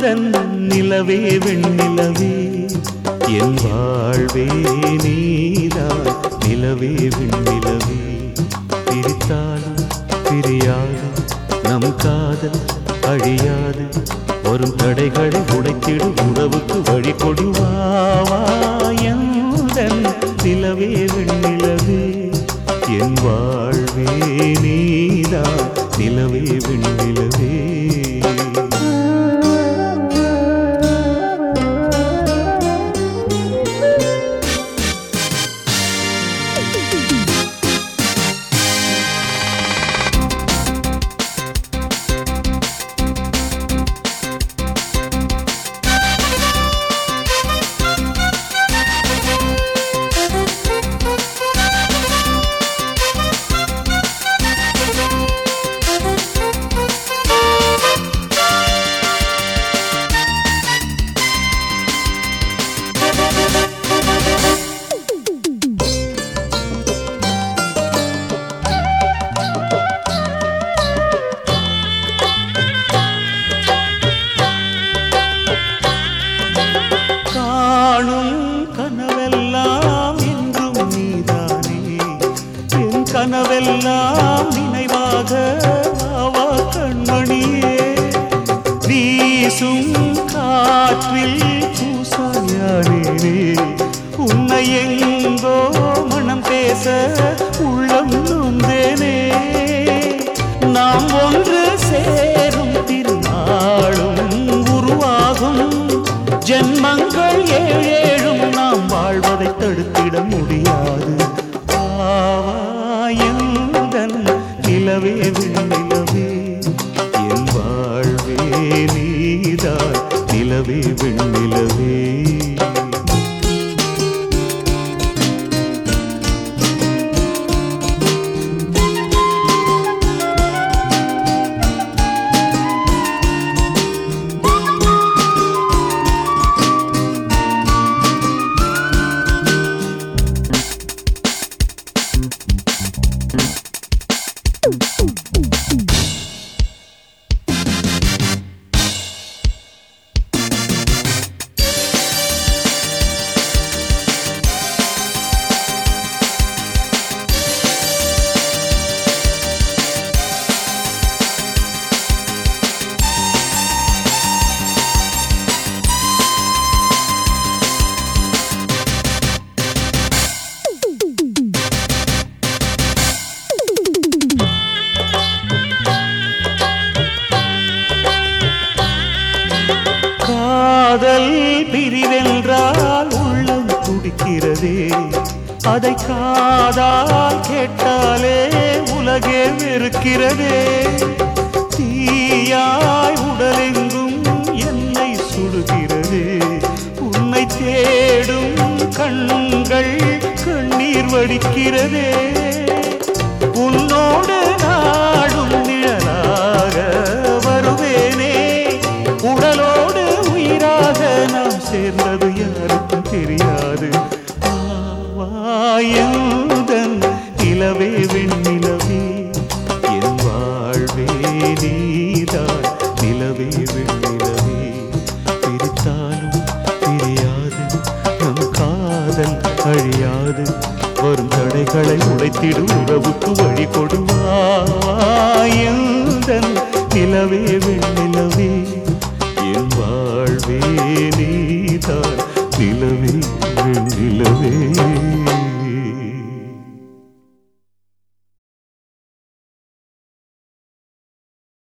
எந்தன் நிலவே வெண்ணிலவே என் வாழ்வே நீதான் நிலவே வெண்ணிலவே பிரித்தாலும் பிரியாது நம் காதல் அழியாது வரும் தடைகளை உடைத்திடும் உறவுக்கு வழி கொடுவாவா எந்தன் நிலவே வெண்ணிலவே என் வாழ்வே நீதான் நிலவே வெண்ணிலவே காணும் கனவெல்லாம் என்றும் நீதானே என் கனவெல்லாம் நினைவாக ஆவா கண்மணியே வீசும் காற்றில் பூசாயானேனே உன்னை எங்கோ மனம் பேச உள்ளம் நொந்தேனே நாம் ஒன்று சேரும் திருநாளும் உருவாகும் ஜென்மங்கள் ஏழேழும் நாம் வாழ்வதை தடுத்திட முடியாது ஆவாயந்தன் நிலவே வெண்ணிலவே என் வாழ்வே நீதான் நிலவே வெண்ணிலவே காதல் பிரிவென்றால் உள்ளம் துடிக்கிறதே அதை காதால் கேட்டாலே உலகே வெறுக்கிறதே தீயாய் உடலெங்கும் என்னை சுடுகிறதே உன்னை தேடும் கண்கள் கண்ணீர் வடிக்கிறதே உன்னோடு நாடும் நிழலாக வருவேனே உடலோடு உயிராக நாம் சேர்ந்தது யாருக்கும் தெரியாது ஆவாயந்தன் நிலவே வெண்ணிலவே என் வாழ்வே நீதான் நிலவே வெண்ணிலவே பிரித்தாலும் பிரியாது நம் காதல் அழியாது வரும் தடைகளை உடைத்திடும் உறவுக்கு வழி கொடுவாயந்தன் நிலவே வெண்ணிலவே என் வாழ்வே நீதான் நிலவே வெண்ணிலவே